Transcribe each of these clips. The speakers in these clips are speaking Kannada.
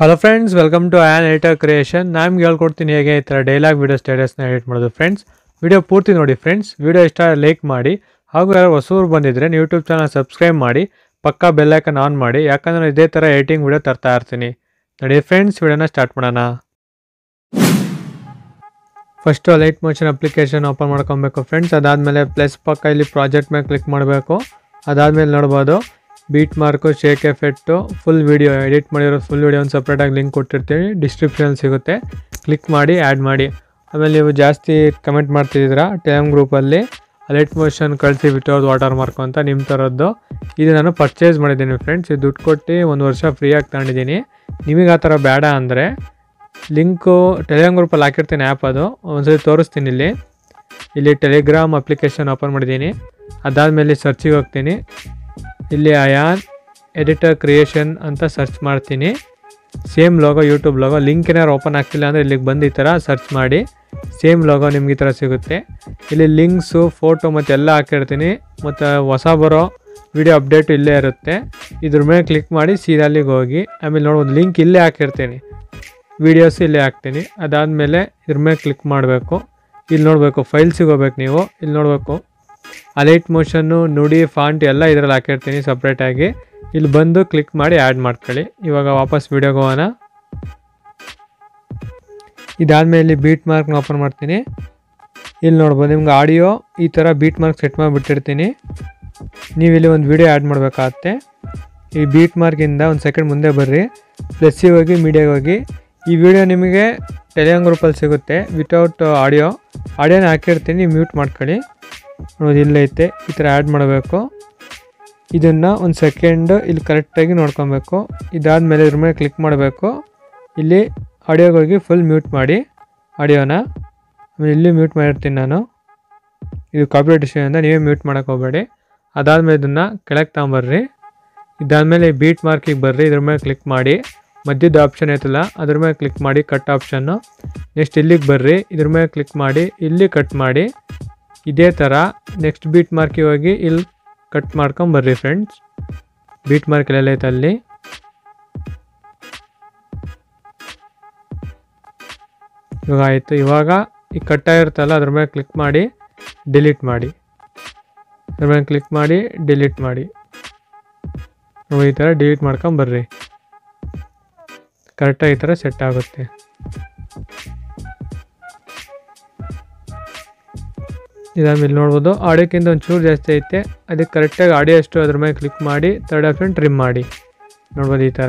hello friends welcome to an editor creation ನಾನು ಹೇಳ್ಕೊಡ್ತೀನಿ ಹೇಗೆ ಈ ಥರ ಡೈಲಾಗ್ ವೀಡಿಯೋ ಸ್ಟೇಟಸ್ನ ಎಡಿಟ್ ಮಾಡೋದು ಫ್ರೆಂಡ್ಸ್ ವಿಡಿಯೋ ಪೂರ್ತಿ ನೋಡಿ ಫ್ರೆಂಡ್ಸ್ ವಿಡಿಯೋ ಇಷ್ಟ ಲೈಕ್ ಮಾಡಿ ಹಾಗೂ ಯಾರು ಹೊಸೂರು ಬಂದಿದ್ದರೆ ಯೂಟ್ಯೂಬ್ ಚಾನಲ್ ಸಬ್ಸ್ಕ್ರೈಬ್ ಮಾಡಿ ಪಕ್ಕಾ ಬೆಲ್ಲೈಕನ್ ಆನ್ ಮಾಡಿ ಯಾಕಂದರೆ ಇದೇ ಥರ ಎಡಿಟಿಂಗ್ ವಿಡಿಯೋ ತರ್ತಾ ಇರ್ತೀನಿ ನೋಡಿ ಫ್ರೆಂಡ್ಸ್ ವಿಡಿಯೋನ ಸ್ಟಾರ್ಟ್ ಮಾಡೋಣ first light motion application open ಮಾಡ್ಕೊಬೇಕು ಫ್ರೆಂಡ್ಸ್ ಅದಾದಮೇಲೆ ಪ್ಲಸ್ ಪಕ್ಕ ಇಲ್ಲಿ ಪ್ರಾಜೆಕ್ಟ್ ಮೇಲೆ ಕ್ಲಿಕ್ ಮಾಡಬೇಕು ಅದಾದಮೇಲೆ ನೋಡ್ಬೋದು beat mark shake effect full video edit ಮಾಡಿರೋ ಫುಲ್ ವೀಡಿಯೋ ಒಂದು ಸಪ್ರೇಟಾಗಿ ಲಿಂಕ್ ಕೊಟ್ಟಿರ್ತೀನಿ ಡಿಸ್ಕ್ರಿಪ್ಷನ್ ಸಿಗುತ್ತೆ ಕ್ಲಿಕ್ ಮಾಡಿ ಆ್ಯಡ್ ಮಾಡಿ ಆಮೇಲೆ ನೀವು ಜಾಸ್ತಿ ಕಮೆಂಟ್ ಮಾಡ್ತಿದ್ದೀರಾ ಟೆಲಮ್ ಗ್ರೂಪಲ್ಲಿ ಲೈಟ್ ಮೋಷನ್ ಕಳಿಸಿ ವಿತೌಟ್ ವಾಟರ್ ಮಾರ್ಕ್ ಅಂತ ನಿಮ್ಮ ಥರದ್ದು ಇದು ನಾನು ಪರ್ಚೇಸ್ ಮಾಡಿದ್ದೀನಿ ಫ್ರೆಂಡ್ಸ್ ಇದು ದುಡ್ಡು ಕೊಟ್ಟು ಒಂದು ವರ್ಷ ಫ್ರೀಯಾಗಿ ತಗೊಂಡಿದ್ದೀನಿ ನಿಮಗೆ ಆ ಥರ ಬೇಡ ಅಂದರೆ ಲಿಂಕು ಟೆಲಿಗ್ರಾಮ್ ಗ್ರೂಪಲ್ಲಿ ಹಾಕಿರ್ತೀನಿ ಆ್ಯಪ್ ಅದು ಒಂದ್ಸರಿ ತೋರಿಸ್ತೀನಿ ಇಲ್ಲಿ ಇಲ್ಲಿ ಟೆಲಿಗ್ರಾಮ್ ಅಪ್ಲಿಕೇಶನ್ ಓಪನ್ ಮಾಡಿದ್ದೀನಿ ಅದಾದಮೇಲೆ ಸರ್ಚಿಗೆ ಹೋಗ್ತೀನಿ ಇಲ್ಲಿ ಅಯಾನ್ ಎಡಿಟರ್ ಕ್ರಿಯೇಷನ್ ಅಂತ ಸರ್ಚ್ ಮಾಡ್ತೀನಿ same logo YouTube logo link ಏನಾರು ಓಪನ್ ಆಗ್ತಿಲ್ಲ ಅಂದರೆ ಇಲ್ಲಿಗೆ ಬಂದು ಈ ಥರ ಸರ್ಚ್ ಮಾಡಿ ಸೇಮ್ ಲೋಗೋ ನಿಮ್ಗೆ ಈ ಥರ ಸಿಗುತ್ತೆ ಇಲ್ಲಿ ಲಿಂಕ್ಸು ಫೋಟೋ ಮತ್ತು ಎಲ್ಲ ಹಾಕಿರ್ತೀನಿ ಮತ್ತು ಹೊಸ ಬರೋ ವಿಡಿಯೋ ಅಪ್ಡೇಟು ಇಲ್ಲೇ ಇರುತ್ತೆ ಇದ್ರ ಮೇಲೆ ಕ್ಲಿಕ್ ಮಾಡಿ ಸೀದಲ್ಲಿಗೆ ಹೋಗಿ ಆಮೇಲೆ ನೋಡ್ಬೋದು ಲಿಂಕ್ ಇಲ್ಲೇ ಹಾಕಿರ್ತೀನಿ ವೀಡಿಯೋಸ್ ಇಲ್ಲೇ ಹಾಕ್ತೀನಿ ಅದಾದಮೇಲೆ ಇದ್ರ ಮೇಲೆ ಕ್ಲಿಕ್ ಮಾಡಬೇಕು ಇಲ್ಲಿ ನೋಡಬೇಕು ಫೈಲ್ಸಿಗೆ ಹೋಗ್ಬೇಕು ನೀವು ಇಲ್ಲಿ ನೋಡಬೇಕು ಅಲೈಟ್ ಮೋಷನ್ನು ನುಡಿ ಫಾಂಟ್ ಎಲ್ಲ ಇದರಲ್ಲಿ ಹಾಕಿರ್ತೀನಿ ಸಪ್ರೇಟಾಗಿ ಇಲ್ಲಿ ಬಂದು ಕ್ಲಿಕ್ ಮಾಡಿ ಆ್ಯಡ್ ಮಾಡ್ಕೊಳ್ಳಿ ಇವಾಗ ವಾಪಸ್ ವೀಡಿಯೋಗೆ ಹೋಗೋಣ ಇದಾದಮೇಲೆ ಇಲ್ಲಿ ಬೀಟ್ ಮಾರ್ಕ್ನ ಓಪನ್ ಮಾಡ್ತೀನಿ ಇಲ್ಲಿ ನೋಡ್ಬೋದು ನಿಮ್ಗೆ ಆಡಿಯೋ ಈ ಥರ ಬೀಟ್ ಮಾರ್ಕ್ ಸೆಟ್ ಮಾಡಿಬಿಟ್ಟಿರ್ತೀನಿ ನೀವು ಇಲ್ಲಿ ಒಂದು ವೀಡಿಯೋ ಆ್ಯಡ್ ಮಾಡಬೇಕಾಗತ್ತೆ ಈ ಬೀಟ್ ಮಾರ್ಕಿಂದ ಒಂದು ಸೆಕೆಂಡ್ ಮುಂದೆ ಬರ್ರಿ ಪ್ಲಸ್ಸಿಗೆ ಹೋಗಿ ಮೀಡಿಯಾಗೆ ಹೋಗಿ ಈ ವಿಡಿಯೋ ನಿಮಗೆ ಟೆಲಿಗ್ರಾಮ್ ಗ್ರೂಪಲ್ಲಿ ಸಿಗುತ್ತೆ ವಿತೌಟ್ ಆಡಿಯೋ ಆಡಿಯೋನ ಹಾಕಿರ್ತೀನಿ ಮ್ಯೂಟ್ ಮಾಡ್ಕೊಳ್ಳಿ ನೋಡಿ ಇಲ್ಲೈತೆ ಈ ಥರ ಆ್ಯಡ್ ಮಾಡಬೇಕು ಇದನ್ನು ಒಂದು ಸೆಕೆಂಡ್ ಇಲ್ಲಿ ಕರೆಕ್ಟಾಗಿ ನೋಡ್ಕೊಬೇಕು ಇದಾದಮೇಲೆ ಇದ್ರ ಮೇಲೆ ಕ್ಲಿಕ್ ಮಾಡಬೇಕು ಇಲ್ಲಿ ಆಡಿಯೋಗೆ ಹೋಗಿ ಫುಲ್ ಮ್ಯೂಟ್ ಮಾಡಿ ಆಡಿಯೋನ ಆಮೇಲೆ ಇಲ್ಲಿ ಮ್ಯೂಟ್ ಮಾಡಿರ್ತೀನಿ ನಾನು ಇದು ಕಾಪಿರೈಟ್ ಇಶ್ಯೂಯಿಂದ ನೀವೇ ಮ್ಯೂಟ್ ಮಾಡೋಕೆ ಹೋಗಬೇಡಿ ಅದಾದಮೇಲೆ ಇದನ್ನು ಕೆಳಗೆ ತಗೊಂಬರ್ರಿ ಇದಾದಮೇಲೆ ಬೀಟ್ ಮಾರ್ಕಿಗೆ ಬರ್ರಿ ಇದ್ರ ಮೇಲೆ ಕ್ಲಿಕ್ ಮಾಡಿ ಮಧ್ಯದ ಆಪ್ಷನ್ ಐತಲ್ಲ ಅದ್ರ ಮೇಲೆ ಕ್ಲಿಕ್ ಮಾಡಿ ಕಟ್ ಆಪ್ಷನ್ನು ನೆಕ್ಸ್ಟ್ ಇಲ್ಲಿಗೆ ಬರ್ರಿ ಇದ್ರ ಮೇಲೆ ಕ್ಲಿಕ್ ಮಾಡಿ ಇಲ್ಲಿ ಕಟ್ ಮಾಡಿ ಇದೇ ಥರ ನೆಕ್ಸ್ಟ್ ಬೀಟ್ ಮಾರ್ಕಿಗೆ ಹೋಗಿ ಇಲ್ಲಿ ಕಟ್ ಮಾಡ್ಕೊಂಬರ್ರಿ ಫ್ರೆಂಡ್ಸ್ ಬೀಟ್ ಮಾರ್ಕ್ ಎಲ್ಲ ಐತೆ ಅಲ್ಲಿ ಇವಾಗ ಆಯಿತು ಇವಾಗ ಈ ಕಟ್ ಆಗಿರುತ್ತಲ್ಲ ಅದ್ರ ಮೇಲೆ ಕ್ಲಿಕ್ ಮಾಡಿ ಡಿಲೀಟ್ ಮಾಡಿ ಅದ್ರ ಮೇಲೆ ಕ್ಲಿಕ್ ಮಾಡಿ ಡಿಲೀಟ್ ಮಾಡಿ ನೋಡಿ ಈ ಥರ ಡಿಲೀಟ್ ಮಾಡ್ಕೊಂಬರ್ರಿ ಕರೆಕ್ಟಾಗಿ ಈ ಥರ ಸೆಟ್ ಆಗುತ್ತೆ ಇದಾದ್ಮೇಲೆ ನೋಡ್ಬೋದು ಆಡಿಯೋಕ್ಕಿಂತ ಒಂಚೂರು ಜಾಸ್ತಿ ಐತೆ ಅದಕ್ಕೆ ಕರೆಕ್ಟಾಗಿ ಆಡಿಯೋ ಎಷ್ಟು ಅದ್ರ ಮೇಲೆ ಕ್ಲಿಕ್ ಮಾಡಿ ತರ್ಡ್ ಆಪ್ಷನ್ ಟ್ರಿಮ್ ಮಾಡಿ ನೋಡ್ಬೋದು ಈ ಥರ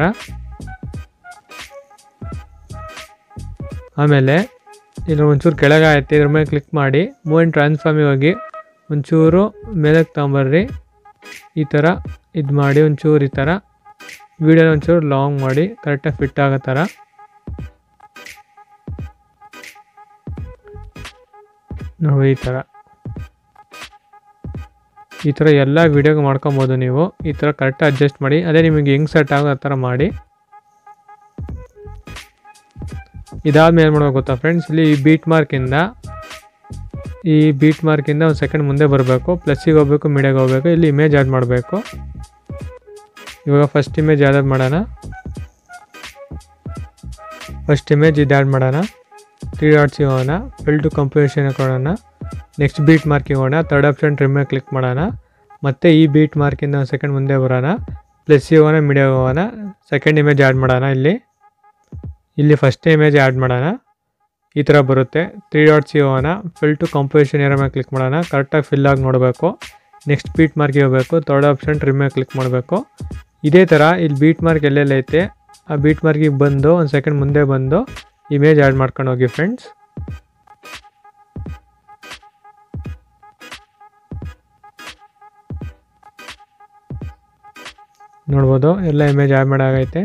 ಆಮೇಲೆ ಇಲ್ಲಿ ಒಂಚೂರು ಕೆಳಗೆ ಆಯ್ತು ಇದ್ರ ಮೇಲೆ ಕ್ಲಿಕ್ ಮಾಡಿ ಮೂವ್ ಆ್ಯಂಡ್ ಟ್ರಾನ್ಸ್ಫಾರ್ಮಿಗೆ ಹೋಗಿ ಒಂಚೂರು ಮೇಲಕ್ಕೆ ತಗೊಂಬರ್ರಿ ಈ ಥರ ಇದು ಮಾಡಿ ಒಂಚೂರು ಈ ಥರ ವೀಡಿಯೋನ ಒಂಚೂರು ಲಾಂಗ್ ಮಾಡಿ ಕರೆಕ್ಟಾಗಿ ಫಿಟ್ ಆಗೋ ಥರ ನೋಡಿ ಈ ಥರ ಈ ಥರ ಎಲ್ಲ ವೀಡಿಯೋಗೆ ಮಾಡ್ಕೊಬೋದು ನೀವು ಈ ಥರ ಕರೆಕ್ಟಾಗಿ ಅಡ್ಜಸ್ಟ್ ಮಾಡಿ ಅದೇ ನಿಮಗೆ ಹೆಂಗೆ ಸೆಟ್ ಆಗೋ ಆ ಥರ ಮಾಡಿ ಇದಾದ್ಮೇಲೆ ಏನು ಮಾಡ್ಬೇಕು ಗೊತ್ತಾ ಫ್ರೆಂಡ್ಸ್ ಇಲ್ಲಿ ಈ ಬೀಟ್ ಮಾರ್ಕಿಂದ ಈ ಬೀಟ್ ಮಾರ್ಕಿಂದ ಒಂದು ಸೆಕೆಂಡ್ ಮುಂದೆ ಬರಬೇಕು ಪ್ಲಸ್ಸಿಗೆ ಹೋಗ್ಬೇಕು ಮೀಡಿಯಾಗೆ ಹೋಗ್ಬೇಕು ಇಲ್ಲಿ ಇಮೇಜ್ ಆ್ಯಡ್ ಮಾಡಬೇಕು ಇವಾಗ ಫಸ್ಟ್ ಇಮೇಜ್ ಯಾವ್ದಾದ್ರು ಮಾಡೋಣ ಫಸ್ಟ್ ಇಮೇಜ್ ಇದು ಆ್ಯಡ್ ಮಾಡೋಣ ತ್ರೀ ಡಾಟ್ಸಿಗೆ ಹೋಗೋಣ ಫಿಲ್ ಟು ಕಂಪೋಸಿಷನ್ ಕೊಡೋಣ ನೆಕ್ಸ್ಟ್ ಬೀಟ್ ಮಾರ್ಕಿಗೆ ಹೋಗೋಣ ತರ್ಡ್ ಆಪ್ಷನ್ ಟ್ರಿಮ್ ಕ್ಲಿಕ್ ಮಾಡೋಣ ಮತ್ತು ಈ ಬೀಟ್ ಮಾರ್ಕಿಂದ ಒಂದು ಸೆಕೆಂಡ್ ಮುಂದೆ ಬರೋಣ ಪ್ಲಸ್ಸಿಗೆ ಹೋಗೋಣ ಮೀಡಿಯಾಗೆ ಹೋಗೋಣ ಸೆಕೆಂಡ್ ಇಮೇಜ್ ಆ್ಯಡ್ ಮಾಡೋಣ ಇಲ್ಲಿ ಇಲ್ಲಿ ಫಸ್ಟ್ ಇಮೇಜ್ ಆ್ಯಡ್ ಮಾಡೋಣ ಈ ಥರ ಬರುತ್ತೆ ತ್ರೀ ಡಾಟ್ಸಿಗೆ ಹೋಗೋಣ ಫಿಲ್ ಟು ಕಂಪೋಸಿಷನ್ ಏರೋ ಮೇಲೆ ಕ್ಲಿಕ್ ಮಾಡೋಣ ಕರೆಕ್ಟಾಗಿ ಫಿಲ್ ಆಗಿ ನೋಡಬೇಕು ನೆಕ್ಸ್ಟ್ ಬೀಟ್ ಮಾರ್ಕಿಗೆ ಹೋಗಬೇಕು ತರ್ಡ್ ಆಪ್ಷನ್ ಟ್ರಿಮ್ ಮೇಲೆ ಕ್ಲಿಕ್ ಮಾಡಬೇಕು ಇದೇ ಥರ ಇಲ್ಲಿ ಬೀಟ್ ಮಾರ್ಕ್ ಎಲ್ಲೆಲ್ಲ ಐತೆ ಆ ಬೀಟ್ ಮಾರ್ಕಿಗೆ ಬಂದು ಒಂದು ಸೆಕೆಂಡ್ ಮುಂದೆ ಬಂದು ಇಮೇಜ್ ಆ್ಯಡ್ ಮಾಡ್ಕೊಂಡು ಹೋಗಿ ಫ್ರೆಂಡ್ಸ್ ನೋಡ್ಬೋದು ಎಲ್ಲ ಇಮೇಜ್ ಆ್ಯಡ್ ಮಾಡಾಗೈತೆ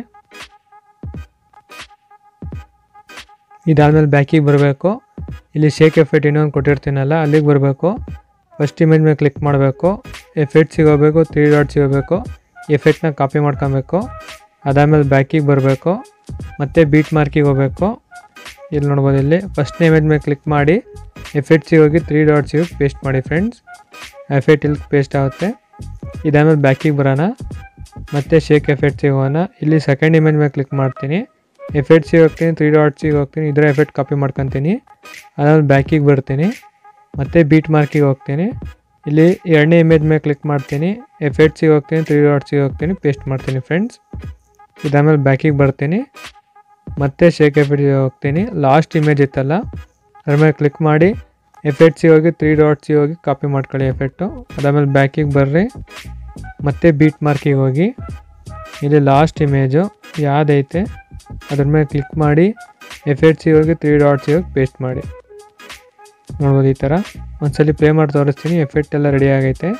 ಇದಾದ್ಮೇಲೆ ಬ್ಯಾಕಿಗೆ ಬರಬೇಕು ಇಲ್ಲಿ ಶೇಕ್ ಎಫೆಕ್ಟ್ ಇನ್ನೊಂದು ಕೊಟ್ಟಿರ್ತೀನಲ್ಲ ಅಲ್ಲಿಗೆ ಬರಬೇಕು ಫಸ್ಟ್ ಇಮೇಜ್ ಮೇಲೆ ಕ್ಲಿಕ್ ಮಾಡಬೇಕು ಎಫೆಕ್ಟ್ ಸಿಗೋಬೇಕು ತ್ರೀ ಡಾಟ್ ಸಿಗೋಬೇಕು ಎಫೆಕ್ಟ್ನ ಕಾಪಿ ಮಾಡ್ಕೊಬೇಕು ಅದಾದಮೇಲೆ ಬ್ಯಾಕಿಗೆ ಬರಬೇಕು ಮತ್ತು ಬೀಟ್ ಮಾರ್ಕಿಗೆ ಹೋಗಬೇಕು ಇಲ್ಲಿ ನೋಡ್ಬೋದು ಇಲ್ಲಿ ಫಸ್ಟ್ ಇಮೇಜ್ ಮೇಲೆ ಕ್ಲಿಕ್ ಮಾಡಿ ಎಫೆಕ್ಟ್ಸಿಗೆ ಹೋಗಿ ತ್ರೀ ಡಾಟ್ಸಿಗೆ ಪೇಸ್ಟ್ ಮಾಡಿ ಫ್ರೆಂಡ್ಸ್ ಎಫೆಕ್ಟ್ ಇಲ್ಲಿ ಪೇಸ್ಟ್ ಆಗುತ್ತೆ ಇದಾದ್ಮೇಲೆ ಬ್ಯಾಕಿಗೆ ಬರೋಣ ಮತ್ತು ಶೇಕ್ ಎಫೆಕ್ಟ್ ಸಿಗೋಣ ಇಲ್ಲಿ ಸೆಕೆಂಡ್ ಇಮೇಜ್ ಮೇಲೆ ಕ್ಲಿಕ್ ಮಾಡ್ತೀನಿ ಎಫೆಕ್ಟ್ಸಿಗೆ ಹೋಗ್ತೀನಿ ತ್ರೀ ಡಾಟ್ಸಿಗೆ ಹೋಗ್ತೀನಿ ಇದರ ಎಫೆಕ್ಟ್ ಕಾಪಿ ಮಾಡ್ಕೊತೀನಿ ಅದಾದ್ಮೇಲೆ ಬ್ಯಾಕಿಗೆ ಬರ್ತೀನಿ ಮತ್ತು ಬೀಟ್ ಮಾರ್ಕಿಗೆ ಹೋಗ್ತೀನಿ ಇಲ್ಲಿ ಎರಡನೇ ಇಮೇಜ್ ಮೇಲೆ ಕ್ಲಿಕ್ ಮಾಡ್ತೀನಿ ಎಫೆಕ್ಟ್ಸಿಗೆ ಹೋಗ್ತೀನಿ ತ್ರೀ ಡಾಟ್ಸಿಗೆ ಹೋಗ್ತೀನಿ ಪೇಸ್ಟ್ ಮಾಡ್ತೀನಿ ಫ್ರೆಂಡ್ಸ್ ಇದಾದ್ಮೇಲೆ ಬ್ಯಾಕಿಗೆ ಬರ್ತೀನಿ ಮತ್ತೆ ಶೇಕ್ ಎಫೆಕ್ಟ್ಗೆ ಹೋಗ್ತೀನಿ ಲಾಸ್ಟ್ ಇಮೇಜ್ ಇತ್ತಲ್ಲ ಅದ್ರ ಮೇಲೆ ಕ್ಲಿಕ್ ಮಾಡಿ ಎಫೆಕ್ಟ್ಸಿಗೆ ಹೋಗಿ ತ್ರೀ ಡಾಟ್ಸಿಗೆ ಹೋಗಿ ಕಾಪಿ ಮಾಡ್ಕೊಳ್ಳಿ ಎಫೆಕ್ಟು ಅದಾದಮೇಲೆ ಬ್ಯಾಕಿಗೆ ಬರ್ರಿ ಮತ್ತೆ ಬೀಟ್ ಮಾರ್ಕಿಗೆ ಹೋಗಿ ಇಲ್ಲಿ ಲಾಸ್ಟ್ ಇಮೇಜು ಯಾವುದೈತೆ ಅದ್ರ ಮೇಲೆ ಕ್ಲಿಕ್ ಮಾಡಿ ಎಫೆಕ್ಟ್ಸಿಗೆ ಹೋಗಿ ತ್ರೀ ಡಾಟ್ಸಿಗೆ ಹೋಗಿ ಪೇಸ್ಟ್ ಮಾಡಿ ನೋಡ್ಬೋದು ಈ ಥರ ಒಂದ್ಸಲಿ ಪ್ಲೇ ಮಾಡಿ ತೋರಿಸ್ತೀನಿ ಎಫೆಕ್ಟ್ ಎಲ್ಲ ರೆಡಿ ಆಗೈತೆ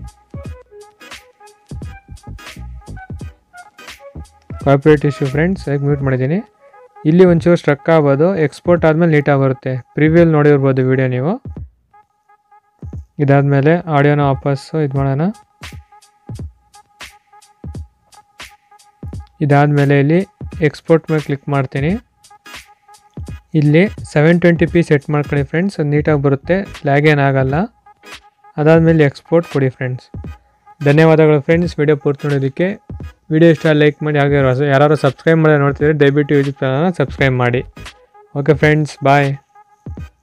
ಕಾಪಿರೇಟ್ ಇಶ್ಯೂ ಫ್ರೆಂಡ್ಸ್ ಹೇಗೆ ಮ್ಯೂಟ್ ಮಾಡಿದ್ದೀನಿ ಇಲ್ಲಿ ಒಂಚೂರು ಸ್ಟ್ರಕ್ ಆಗ್ಬೋದು ಎಕ್ಸ್ಪೋರ್ಟ್ ಆದಮೇಲೆ ನೀಟಾಗಿ ಬರುತ್ತೆ ಪ್ರಿವ್ಯೂಲ್ ನೋಡಿರ್ಬೋದು ವಿಡಿಯೋ ನೀವು ಇದಾದಮೇಲೆ ಆಡಿಯೋನ ವಾಪಸ್ಸು ಇದು ಮಾಡೋಣ ಇದಾದಮೇಲೆ ಇಲ್ಲಿ ಎಕ್ಸ್ಪೋರ್ಟ್ ಮೇಲೆ ಕ್ಲಿಕ್ ಮಾಡ್ತೀನಿ ಇಲ್ಲಿ ಸೆವೆನ್ ಟ್ವೆಂಟಿ ಪಿ ಸೆಟ್ ಮಾಡ್ಕೊಳ್ಳಿ ಫ್ರೆಂಡ್ಸ್ ಅದು ನೀಟಾಗಿ ಬರುತ್ತೆ ಲ್ಯಾಗ್ ಏನಾಗಲ್ಲ ಅದಾದಮೇಲೆ ಎಕ್ಸ್ಪೋರ್ಟ್ ಕೊಡಿ ಫ್ರೆಂಡ್ಸ್ ಧನ್ಯವಾದಗಳು ಫ್ರೆಂಡ್ಸ್ ವಿಡಿಯೋ ಪೂರ್ತಿ ನೋಡೋದಕ್ಕೆ ವಿಡಿಯೋ ಇಷ್ಟ ಲೈಕ್ ಮಾಡಿ ಹಾಗೆ ಹೊಸ- ಯಾರು ಸಬ್ಸ್ಕ್ರೈಬ್ ಮಾಡಿ ನೋಡ್ತಿದ್ರೆ ದಯವಿಟ್ಟು ಯೂಟ್ಯೂಬ್ ಚಾನಲ್ನ ಸಬ್ಸ್ಕ್ರೈಬ್ ಮಾಡಿ ಓಕೆ ಫ್ರೆಂಡ್ಸ್ ಬಾಯ್